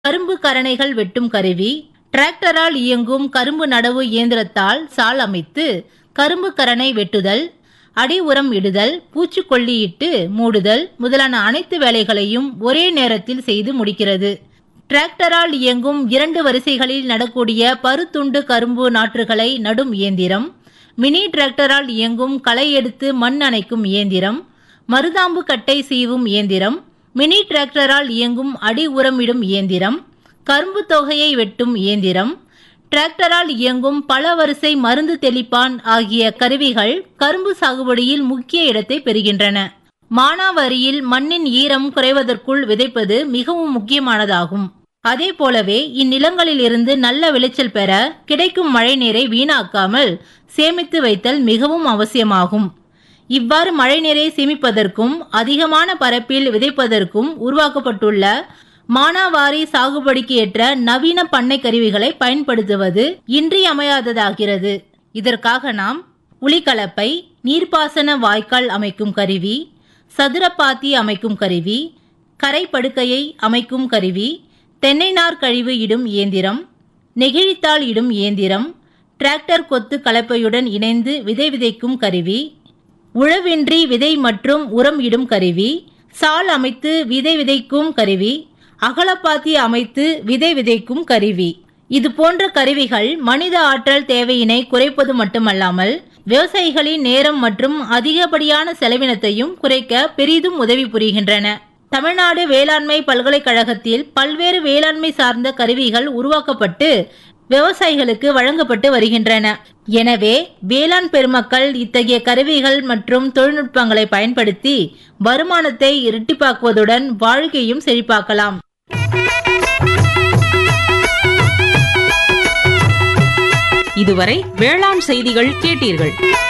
கரும்பு கரணைகள் வெட்டும் கருவி டிராக்டரால் இயங்கும் கரும்பு நடவு இயந்திரத்தால் சால் அமைத்து கரும்பு கரணை வெட்டுதல் அடி உரம் இடுதல் பூச்சிக்கொல்லி இட்டு மூடுதல் முதலான அனைத்து வேலைகளையும் ஒரே நேரத்தில் செய்து முடிக்கிறது டிராக்டரால் இயங்கும் இரண்டு வரிசைகளில் நடக்கூடிய பருத்துண்டு கரும்பு நாற்றுகளை நடும் இயந்திரம் மினி டிராக்டரால் இயங்கும் களை எடுத்து மண் அணைக்கும் இயந்திரம் மருதாம்பு கட்டை சீவும் இயந்திரம் மினி டிராக்டரால் இயங்கும் அடி உரமிடும் இயந்திரம் கரும்பு தொகையை வெட்டும் இயந்திரம் டிராக்டரால் இயங்கும் பல வரிசை மருந்து தெளிப்பான் ஆகிய கருவிகள் கரும்பு சாகுபடியில் முக்கிய இடத்தை பெறுகின்றன மானாவாரியில் மண்ணின் ஈரம் குறைவதற்குள் விதைப்பது மிகவும் முக்கியமானதாகும் அதே போலவே இந்நிலங்களில் இருந்து நல்ல விளைச்சல் பெற கிடைக்கும் மழைநீரை வீணாக்காமல் சேமித்து வைத்தல் மிகவும் அவசியமாகும் இவ்வாறு மழைநீரை சேமிப்பதற்கும் அதிகமான பரப்பில் விதைப்பதற்கும் உருவாக்கப்பட்டுள்ள மானாவாரி சாகுபடிக்கு ஏற்ற நவீன பண்ணை கருவிகளை பயன்படுத்துவது இன்றியமையாததாகிறது இதற்காக நாம் உளிக்கலப்பை நீர்ப்பாசன வாய்க்கால் அமைக்கும் கருவி சதுரப்பாத்தி அமைக்கும் கருவி கரைப்படுக்கையை அமைக்கும் கருவி தென்னை நார் கழிவு இடும் இயந்திரம் நெகிழித்தாள் இடும் இயந்திரம் டிராக்டர் கொத்து கலப்பையுடன் இணைந்து விதை விதைக்கும் கருவி உழவின்றி விதை மற்றும் உரம் இடும் கருவி சால் அமைத்து விதை விதைக்கும் கருவி அகலப்பாத்தி அமைத்து விதை விதைக்கும் கருவி இது போன்ற கருவிகள் மனித ஆற்றல் தேவையினை குறைப்பது மட்டுமல்லாமல் விவசாயிகளின் நேரம் மற்றும் அதிகப்படியான செலவினத்தையும் குறைக்க பெரிதும் உதவி புரிகின்றன தமிழ்நாடு வேளாண்மை பல்கலைக்கழகத்தில் பல்வேறு வேளாண்மை சார்ந்த கருவிகள் உருவாக்கப்பட்டு விவசாயிகளுக்கு வழங்கப்பட்டு வருகின்றன எனவே வேளாண் பெருமக்கள் இத்தகைய கருவிகள் மற்றும் தொழில்நுட்பங்களை பயன்படுத்தி வருமானத்தை இரட்டிப்பாக்குவதுடன் வாழ்க்கையும் செழிப்பாக்கலாம் இதுவரை வேளாண் செய்திகள் கேட்டீர்கள்